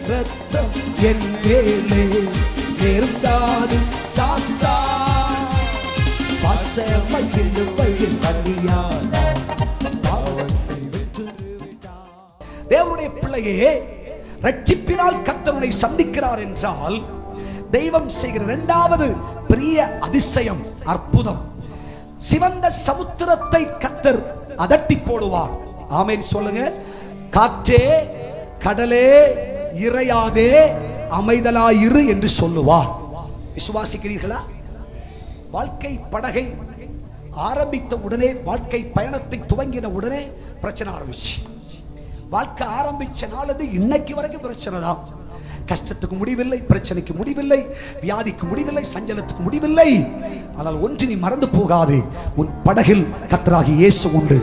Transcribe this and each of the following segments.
ரத்தம் என் மேலே நெருங்காது சாத்தா பசமை சிலுவையில் பள்ளியான பாவத்தை வென்று விட்டார். தேவனுடைய பிள்ளையே ரட்சிப்பினால் கர்த்தருனை சந்திக்கிறார் என்றால் தெய்வம் செய்கிற இரண்டாவது பெரிய அதிசயம் அற்புதம் சிவந்த சமுத்திரத்தை கத்தர் அதட்டி போடுவார் ஆமென் சொல்லுங்க காற்றே கடலே இறையாதே அமைதலாயிரு என்று சொல்லுவார் விசுவாசிக்கிறீர்களா வாழ்க்கை படகை ஆரம்பித்த உடனே வாழ்க்கை பயணத்தை துவங்கின உடனே பிரச்சனை ஆரம்பிச்சு வாழ்க்கை ஆரம்பிச்ச நாளது இன்னைக்கு வரைக்கும் பிரச்சனை தான் கஷ்டத்துக்கு முடிவில்லை பிரச்சனைக்கு முடிவில்லை வியாதிக்கு முடிவில்லை சஞ்சலத்துக்கு முடிவில்லை ஆனால் ஒன்று நீ மறந்து போகாதே உன் படகில் கத்தராகி இயேசு உண்டு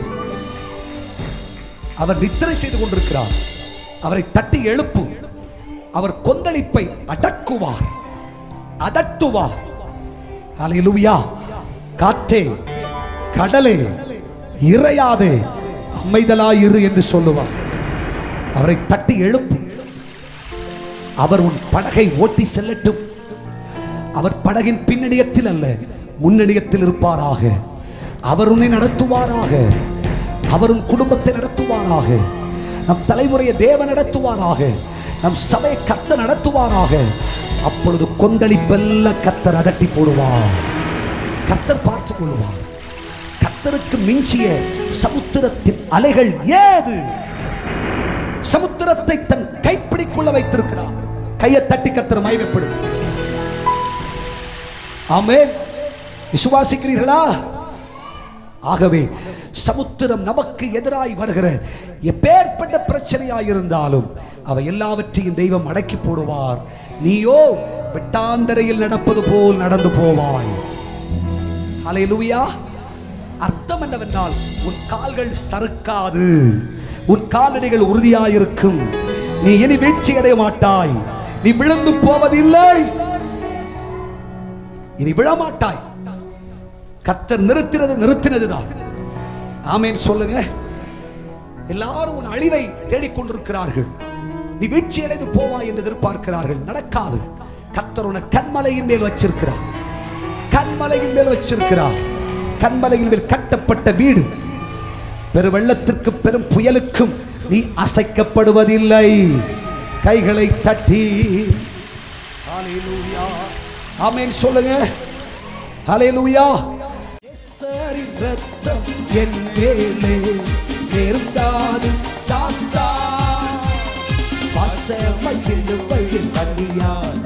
அவர் நித்திரை செய்து கொண்டிருக்கிறார் அவரை தட்டி எழுப்பு அவர் கொந்தளிப்பை அடக்குவார் அதட்டுவார் ஹalleluya காற்றே கடலே இறையாதே அமைதலாயிரு என்று சொல்லுவார் அவரை தட்டி எழுப்பு அவர் உன் படகை ஓட்டி செல்லட்டும் அவர் படகின் பின்னணியத்தில் அல்ல முன்னணியத்தில் இருப்பாராக அவர் உன்னை நடத்துவாராக அவர் உன் குடும்பத்தை நடத்துவாராக நம் தலைமுறையை தேவ நடத்துவாராக நம் சபையை கத்த நடத்துவாராக அப்பொழுது கொந்தளிப்பெல்லாம் கத்தர் அதட்டி போடுவார் கர்த்தர் பார்த்துக் கொள்வார் கர்த்தருக்கு மிஞ்சிய சமுத்திரத்தின் அலைகள் ஏது சமுத்திரத்தை தன் கைப்பிடிக்குள்ள வைத்திருக்கிறார் கையை தட்டி கர்த்தர் மயமைப்படுத்து ஆமென் விசுவாசிக்கிறீர்களா ஆகவே சமுத்திரம் நமக்கு எதிராய் வருகிற எப்பேற்பட்ட பிரச்சனையாய் இருந்தாலும் அவை எல்லாவற்றையும் தெய்வம் அடக்கி போடுவார் நீயோ வெட்டாந்தரையில் நடப்பது போல் நடந்து போவாய் ஹalleluya அர்த்தம் என்னவென்றால் உன் கால்கள் சறுக்காது உன் காலடிகள் உறுதியாயிருக்கும் நீ இனி வீழ்ச்சி அடைய மாட்டாய் நீ விழுந்து போவதில்லை இனி விழமாட்டாய் கத்தர் நிறுத்தினது நிறுத்தினதுதான் ஆமென் சொல்லுங்க எல்லாரும் உன் அழிவை தேடிக்கொண்டிருக்கிறார்கள் நீ வீழ்ச்சி அடைந்து போவாய் என்று எதிர்பார்க்கிறார்கள் நடக்காது கத்தர் உன்னை கண்மலையின் மேல் வச்சிருக்கிறார் கண்மலையின் மேல் வச்சிருக்கிறார் கண்மலையின் மேல் கட்டப்பட்ட வீடு பெரு வெள்ளத்திற்கு பெரும் புயலுக்கும் நீ அசைக்கப்படுவதில்லை கைகளை தட்டி ஹalleluya ஆமென் சொல்லுங்க ஹalleluya இயேசுவின் ரத்தம் என் மேலே நெருங்காது சாத்தா பசமை சிலுவையில் பள்ளியான்